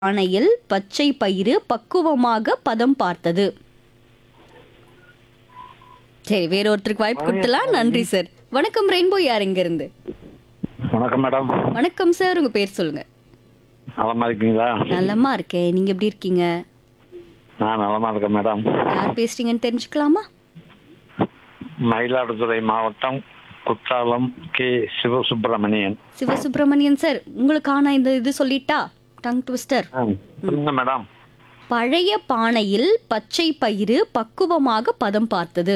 பானையில் பச்சை பயிறு பக்குவமாக பதம் பார்த்தது சரி வேற ஒருத்தருக்கு வாய்ப்பு கொடுத்தலாம் நன்றி சார் வணக்கம் ரெயின்போ யார் இங்க இருந்து வணக்கம் மேடம் வணக்கம் சார் உங்க பேர் சொல்லுங்க நலமா இருக்கீங்களா நலமா இருக்கேன் நீங்க எப்படி இருக்கீங்க நான் நலமா இருக்கேன் மேடம் யார் பேசுறீங்கன்னு தெரிஞ்சுக்கலாமா மயிலாடுதுறை மாவட்டம் குற்றாலம் கே சிவசுப்பிரமணியன் சிவசுப்பிரமணியன் சார் உங்களுக்கான இந்த இது சொல்லிட்டா டங் ட்விஸ்டர் ஆ, சொல்லுங்க மேடம் பழைய பானையில் பச்சை பயிறு பக்குவமாக பதம் பார்த்தது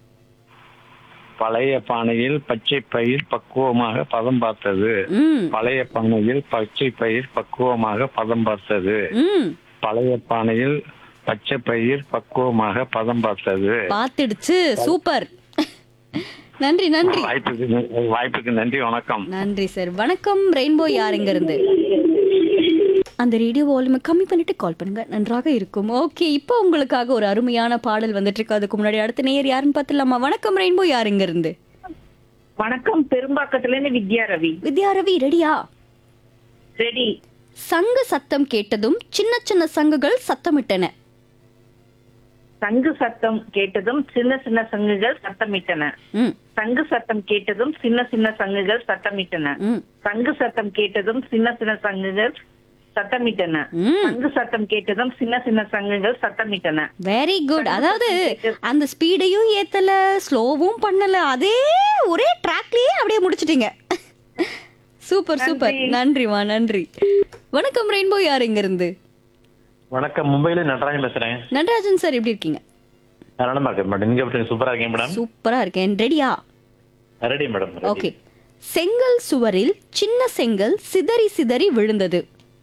பழைய பானையில் பச்சை பயிர் பக்குவமாக பதம் பார்த்தது ம் பழைய பானையில் பச்சை பயிர் பக்குவமாக பதம் பார்த்தது ம் பழைய பானையில் பச்சை பயிர் பக்குவமாக பதம் பார்த்தது பார்த்துடுச்சு சூப்பர் நன்றி நன்றி வாய்ப்புக்கு ந- வாய்ப்புக்கு நன்றி வணக்கம் நன்றி சார் வணக்கம் ரெயின்போ யார் எங்க இருந்து அந்த ரேடியோ வால்யூமை கம்மி பண்ணிட்டு கால் பண்ணுங்க நன்றாக இருக்கும் ஓகே இப்போ உங்களுக்காக ஒரு அருமையான பாடல் வந்துட்டு இருக்கு அதுக்கு முன்னாடி அடுத்த நேயர் யாருன்னு பார்த்துலாமா வணக்கம் ரெயின்போ யார் எங்க இருந்து வணக்கம் பெரும்பாக்கத்துல இருந்து வித்யா ரவி வித்யா ரவி ரெடியா ரெடி சங்கு சத்தம் கேட்டதும் சின்ன சின்ன சங்குகள் சத்தமிட்டன சங்கு சத்தம் கேட்டதும் சின்ன சின்ன சங்குகள் சத்தமிட்டன ம் சங்கு சத்தம் கேட்டதும் சின்ன சின்ன சங்குகள் சத்தமிட்டன ம் சங்கு சத்தம் கேட்டதும் சின்ன சின்ன சங்குகள் சத்தமிட்டன ம் சங்கு சத்தம் கேட்டதும் சின்ன சின்ன சங்குகள் சத்தமிட்டன வெரி குட் அதாவது அந்த ஸ்பீடையும் ஏத்தல ஸ்லோவும் பண்ணல அதே ஒரே ட்ராக்லயே அப்படியே முடிச்சிட்டீங்க சூப்பர் சூப்பர் நன்றிமா நன்றி வணக்கம் ரெயின்போ யார் இங்க இருந்து வணக்கம் மும்பைல நடராஜன் பேசுறேன் நடராஜன் சார் எப்படி இருக்கீங்க நலமா இருக்கேன் மேடம் நீங்க எப்படி சூப்பரா இருக்கீங்க மேடம் சூப்பரா இருக்கேன் ரெடியா ரெடி மேடம் ready. ஓகே செங்கல் சுவரில் சின்ன செங்கல் சிதறி சிதறி விழுந்தது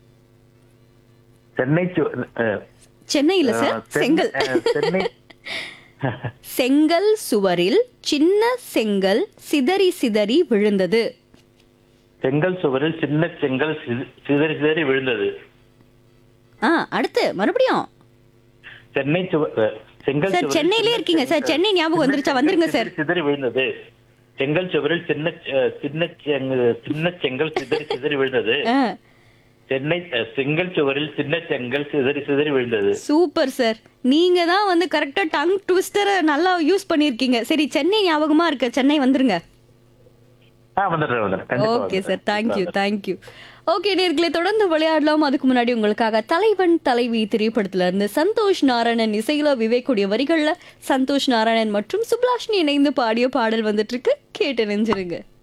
சென்னை சு- அஹ், சென்னையில சார் அஹ், செங்கல் அஹ், சென்னை செங்கல் சுவரில் சின்ன செங்கல் சிதறி சிதறி விழுந்தது செங்கல் சுவரில் சின்ன செங்கல் சித- சிதறி சிதறி விழுந்தது ஆ அடுத்து மறுபடியும் சென்னை சுவ அஹ், செங்கல் சார் சுவரில் சென்னையிலே சின்ன இருக்கீங்க சார் செங்கல் சென்னை ஞாபகம் வந்துருச்சா வந்துருங்க சார் சிதறி சிதறி விழுந்தது செங்கல் சுவரில் சின்ன அஹ், சின்ன செங்க- சின்ன செங்கல் சிதறி சிதறி விழுந்தது ஆ, சென்னை அஹ், செங்கல் சுவரில் சின்ன செங்கல் சிதறி சிதறி விழுந்தது சூப்பர் சார் நீங்க தான் வந்து கரெக்டா டங் ட்விஸ்டரை நல்லா யூஸ் பண்ணிருக்கீங்க சரி சென்னை ஞாபகமா இருக்க சென்னை வந்துருங்க ஆ வந்துடுறேன் வந்துடுறேன் கண்டிப்பா ஓகே வந்துடுறேன். சார் தேங்க்யூ தேங்க்யூ ஓகே நேர்களை தொடர்ந்து விளையாடலாம் அதுக்கு முன்னாடி உங்களுக்காக தலைவன் தலைவி திரைப்படத்துல இருந்து சந்தோஷ் நாராயணன் இசையில விவேக்குடைய வரிகள்ல சந்தோஷ் நாராயணன் மற்றும் சுப்லாஷினி இணைந்து பாடிய பாடல் வந்துட்டு இருக்கு கேட்டு நெஞ்சிருங்க